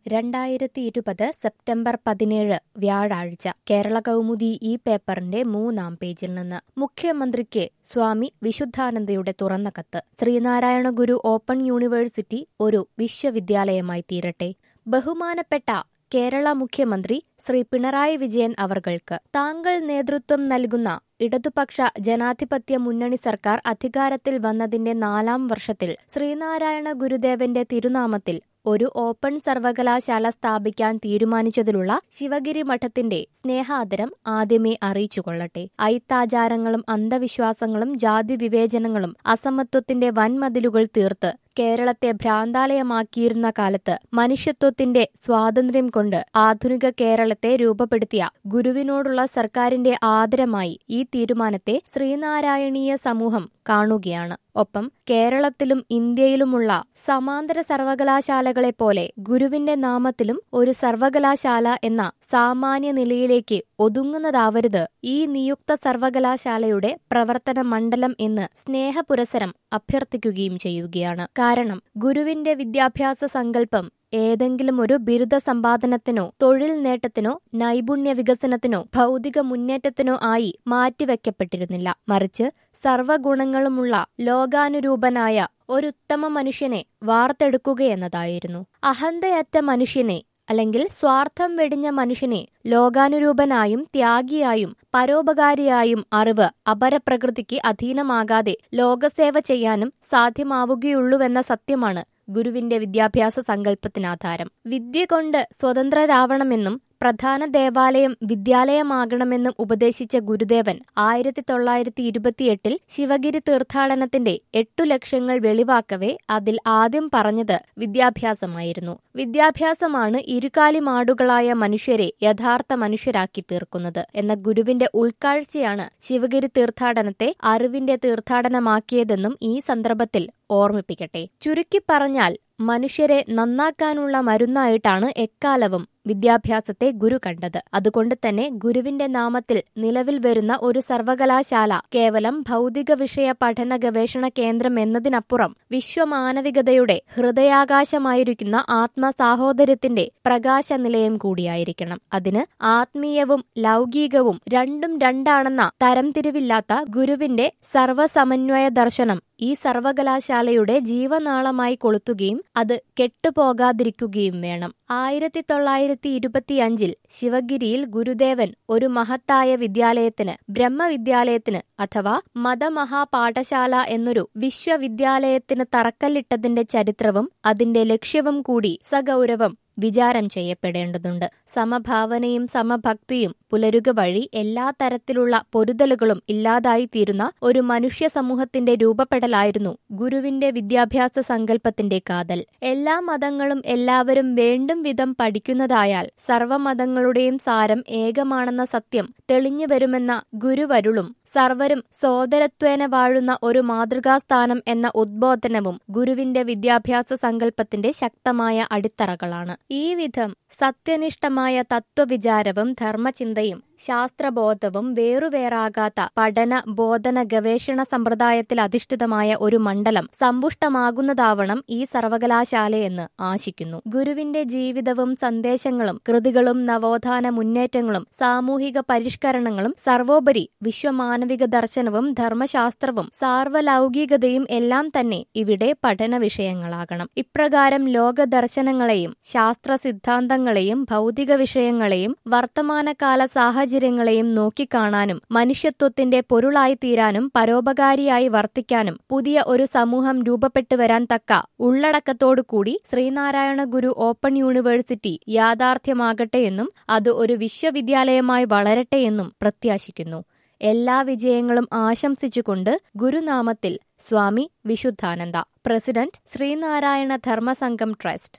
രണ്ടായിരത്തി ഇരുപത് സെപ്റ്റംബർ പതിനേഴ് വ്യാഴാഴ്ച കേരള കൗമുദി ഈ പേപ്പറിന്റെ മൂന്നാം പേജിൽ നിന്ന് മുഖ്യമന്ത്രിക്ക് സ്വാമി വിശുദ്ധാനന്ദയുടെ തുറന്ന കത്ത് ശ്രീനാരായണ ഗുരു ഓപ്പൺ യൂണിവേഴ്സിറ്റി ഒരു വിശ്വവിദ്യാലയമായി തീരട്ടെ ബഹുമാനപ്പെട്ട കേരള മുഖ്യമന്ത്രി ശ്രീ പിണറായി വിജയൻ അവർകൾക്ക് താങ്കൾ നേതൃത്വം നൽകുന്ന ഇടതുപക്ഷ ജനാധിപത്യ മുന്നണി സർക്കാർ അധികാരത്തിൽ വന്നതിന്റെ നാലാം വർഷത്തിൽ ശ്രീനാരായണ ഗുരുദേവന്റെ തിരുനാമത്തിൽ ഒരു ഓപ്പൺ സർവകലാശാല സ്ഥാപിക്കാൻ തീരുമാനിച്ചതിലുള്ള ശിവഗിരി മഠത്തിന്റെ സ്നേഹാദരം ആദ്യമേ അറിയിച്ചുകൊള്ളട്ടെ ഐത്താചാരങ്ങളും അന്ധവിശ്വാസങ്ങളും ജാതി വിവേചനങ്ങളും അസമത്വത്തിന്റെ വൻമതിലുകൾ തീർത്ത് കേരളത്തെ ഭ്രാന്താലയമാക്കിയിരുന്ന കാലത്ത് മനുഷ്യത്വത്തിന്റെ സ്വാതന്ത്ര്യം കൊണ്ട് ആധുനിക കേരളത്തെ രൂപപ്പെടുത്തിയ ഗുരുവിനോടുള്ള സർക്കാരിന്റെ ആദരമായി ഈ തീരുമാനത്തെ ശ്രീനാരായണീയ സമൂഹം കാണുകയാണ് ഒപ്പം കേരളത്തിലും ഇന്ത്യയിലുമുള്ള സമാന്തര സർവകലാശാലകളെ പോലെ ഗുരുവിന്റെ നാമത്തിലും ഒരു സർവകലാശാല എന്ന സാമാന്യ നിലയിലേക്ക് ഒതുങ്ങുന്നതാവരുത് ഈ നിയുക്ത സർവകലാശാലയുടെ പ്രവർത്തന മണ്ഡലം എന്ന് സ്നേഹപുരസരം അഭ്യർത്ഥിക്കുകയും ചെയ്യുകയാണ് കാരണം ഗുരുവിന്റെ വിദ്യാഭ്യാസ സങ്കല്പം ഏതെങ്കിലും ഒരു ബിരുദ സമ്പാദനത്തിനോ തൊഴിൽ നേട്ടത്തിനോ നൈപുണ്യ വികസനത്തിനോ ഭൗതിക മുന്നേറ്റത്തിനോ ആയി മാറ്റിവെക്കപ്പെട്ടിരുന്നില്ല മറിച്ച് സർവഗുണങ്ങളുമുള്ള ലോകാനുരൂപനായ ഒരുത്തമ മനുഷ്യനെ വാർത്തെടുക്കുകയെന്നതായിരുന്നു അഹന്തയറ്റ മനുഷ്യനെ അല്ലെങ്കിൽ സ്വാർത്ഥം വെടിഞ്ഞ മനുഷ്യനെ ലോകാനുരൂപനായും ത്യാഗിയായും പരോപകാരിയായും അറിവ് അപരപ്രകൃതിക്ക് അധീനമാകാതെ ലോകസേവ ചെയ്യാനും സാധ്യമാവുകയുള്ളൂവെന്ന സത്യമാണ് ഗുരുവിന്റെ വിദ്യാഭ്യാസ സങ്കല്പത്തിനാധാരം വിദ്യ കൊണ്ട് സ്വതന്ത്രരാവണമെന്നും പ്രധാന ദേവാലയം വിദ്യാലയമാകണമെന്നും ഉപദേശിച്ച ഗുരുദേവൻ ആയിരത്തി തൊള്ളായിരത്തി ഇരുപത്തിയെട്ടിൽ ശിവഗിരി തീർത്ഥാടനത്തിന്റെ എട്ടു ലക്ഷങ്ങൾ വെളിവാക്കവേ അതിൽ ആദ്യം പറഞ്ഞത് വിദ്യാഭ്യാസമായിരുന്നു വിദ്യാഭ്യാസമാണ് ഇരുകാലി മാടുകളായ മനുഷ്യരെ യഥാർത്ഥ മനുഷ്യരാക്കി തീർക്കുന്നത് എന്ന ഗുരുവിന്റെ ഉൾക്കാഴ്ചയാണ് ശിവഗിരി തീർത്ഥാടനത്തെ അറിവിന്റെ തീർത്ഥാടനമാക്കിയതെന്നും ഈ സന്ദർഭത്തിൽ ഓർമ്മിപ്പിക്കട്ടെ ചുരുക്കി പറഞ്ഞാൽ മനുഷ്യരെ നന്നാക്കാനുള്ള മരുന്നായിട്ടാണ് എക്കാലവും വിദ്യാഭ്യാസത്തെ ഗുരു കണ്ടത് അതുകൊണ്ട് തന്നെ ഗുരുവിന്റെ നാമത്തിൽ നിലവിൽ വരുന്ന ഒരു സർവകലാശാല കേവലം ഭൗതിക വിഷയ പഠന ഗവേഷണ കേന്ദ്രം എന്നതിനപ്പുറം വിശ്വമാനവികതയുടെ ഹൃദയാകാശമായിരിക്കുന്ന ആത്മസാഹോദര്യത്തിന്റെ പ്രകാശ നിലയം കൂടിയായിരിക്കണം അതിന് ആത്മീയവും ലൗകികവും രണ്ടും രണ്ടാണെന്ന തരംതിരിവില്ലാത്ത ഗുരുവിന്റെ സർവസമന്വയ ദർശനം ഈ സർവകലാശാലയുടെ ജീവനാളമായി കൊളുത്തുകയും അത് കെട്ടുപോകാതിരിക്കുകയും വേണം ആയിരത്തി തൊള്ളായിരത്തി ഇരുപത്തിയഞ്ചിൽ ശിവഗിരിയിൽ ഗുരുദേവൻ ഒരു മഹത്തായ വിദ്യാലയത്തിന് ബ്രഹ്മവിദ്യാലയത്തിന് അഥവാ മതമഹാപാഠശാല എന്നൊരു വിശ്വവിദ്യാലയത്തിന് തറക്കല്ലിട്ടതിന്റെ ചരിത്രവും അതിന്റെ ലക്ഷ്യവും കൂടി സഗൗരവം വിചാരം ചെയ്യപ്പെടേണ്ടതുണ്ട് സമഭാവനയും സമഭക്തിയും പുലരുക വഴി എല്ലാ തരത്തിലുള്ള പൊരുതലുകളും ഇല്ലാതായിത്തീരുന്ന ഒരു മനുഷ്യ സമൂഹത്തിന്റെ രൂപപ്പെടലായിരുന്നു ഗുരുവിന്റെ വിദ്യാഭ്യാസ സങ്കല്പത്തിന്റെ കാതൽ എല്ലാ മതങ്ങളും എല്ലാവരും വേണ്ടും വിധം പഠിക്കുന്നതായാൽ സർവമതങ്ങളുടെയും സാരം ഏകമാണെന്ന സത്യം തെളിഞ്ഞു വരുമെന്ന ഗുരുവരുളും സർവരും സോദരത്വേന വാഴുന്ന ഒരു മാതൃകാസ്ഥാനം എന്ന ഉദ്ബോധനവും ഗുരുവിന്റെ വിദ്യാഭ്യാസ സങ്കല്പത്തിന്റെ ശക്തമായ അടിത്തറകളാണ് ഈ വിധം സത്യനിഷ്ഠമായ തത്വവിചാരവും ധർമ്മചിന്തയും ശാസ്ത്രബോധവും വേറുവേറാകാത്ത പഠന ബോധന ഗവേഷണ സമ്പ്രദായത്തിൽ അധിഷ്ഠിതമായ ഒരു മണ്ഡലം സമ്പുഷ്ടമാകുന്നതാവണം ഈ സർവകലാശാലയെന്ന് ആശിക്കുന്നു ഗുരുവിന്റെ ജീവിതവും സന്ദേശങ്ങളും കൃതികളും നവോത്ഥാന മുന്നേറ്റങ്ങളും സാമൂഹിക പരിഷ്കരണങ്ങളും സർവോപരി വിശ്വമാനവിക ദർശനവും ധർമ്മശാസ്ത്രവും സാർവലൗകികതയും എല്ലാം തന്നെ ഇവിടെ പഠന വിഷയങ്ങളാകണം ഇപ്രകാരം ലോക ദർശനങ്ങളെയും ശാസ്ത്ര സിദ്ധാന്തങ്ങളെയും ഭൗതിക വിഷയങ്ങളെയും വർത്തമാനകാല സാഹചര്യം സാഹചര്യങ്ങളെയും നോക്കിക്കാണാനും മനുഷ്യത്വത്തിന്റെ പൊരുളായിത്തീരാനും പരോപകാരിയായി വർത്തിക്കാനും പുതിയ ഒരു സമൂഹം രൂപപ്പെട്ടു വരാൻ തക്ക ഉള്ളടക്കത്തോടുകൂടി ശ്രീനാരായണ ഗുരു ഓപ്പൺ യൂണിവേഴ്സിറ്റി യാഥാർത്ഥ്യമാകട്ടെയെന്നും അത് ഒരു വിശ്വവിദ്യാലയമായി വളരട്ടെയെന്നും പ്രത്യാശിക്കുന്നു എല്ലാ വിജയങ്ങളും ആശംസിച്ചുകൊണ്ട് ഗുരുനാമത്തിൽ സ്വാമി വിശുദ്ധാനന്ദ പ്രസിഡന്റ് ശ്രീനാരായണ ധർമ്മസംഘം ട്രസ്റ്റ്